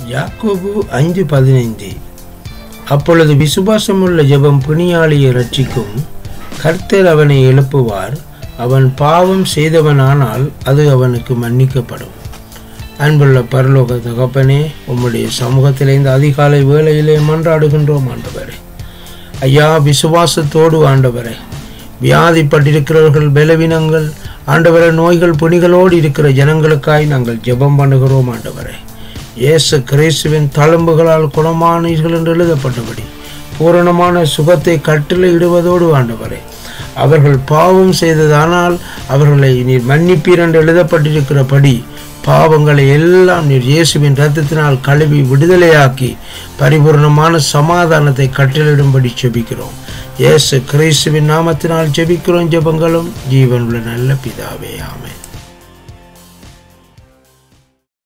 யாக்கோபு ஐந்து பதினைந்து அப்பொழுது விசுவாசமுள்ள ஜெபம் பிணியாளியை ரட்சிக்கும் கர்த்தர் அவனை எழுப்புவார் அவன் பாவம் செய்தவனானால் அது அவனுக்கு மன்னிக்கப்படும் அன்புள்ள பரலோக தகப்பனே உம்முடைய சமூகத்திலே இந்த அதிகாலை வேளையிலே மன்றாடுகின்றோம் ஆண்டவரே ஐயா விசுவாசத்தோடு ஆண்டவரே வியாதிப்பட்டிருக்கிறவர்கள் பலவீனங்கள் ஆண்டவரே நோய்கள் புனிகளோடு இருக்கிற ஜனங்களுக்காய் நாங்கள் ஜெபம் பண்ணுகிறோம் ஆண்டவரே இயேசு கிறிஸ்துவின் தழும்புகளால் குணமானீர்கள் என்று எழுதப்பட்டபடி பூரணமான சுகத்தை கட்டளையிடுவதோடு ஆண்டவரே அவர்கள் பாவம் செய்ததானால் அவர்களை நீர் மன்னிப்பீர் என்று எழுதப்பட்டிருக்கிறபடி பாவங்களை எல்லாம் நீர் இயேசுவின் ரத்தத்தினால் கழுவி விடுதலையாக்கி பரிபூர்ணமான சமாதானத்தை கட்டளிடும்படி ஜெபிக்கிறோம் இயேசு கிறிஸ்துவின் நாமத்தினால் ஜெபிக்கிறோம் ஜெபங்களும் ஜீவனுள்ள நல்ல பிதாவே ஆமென்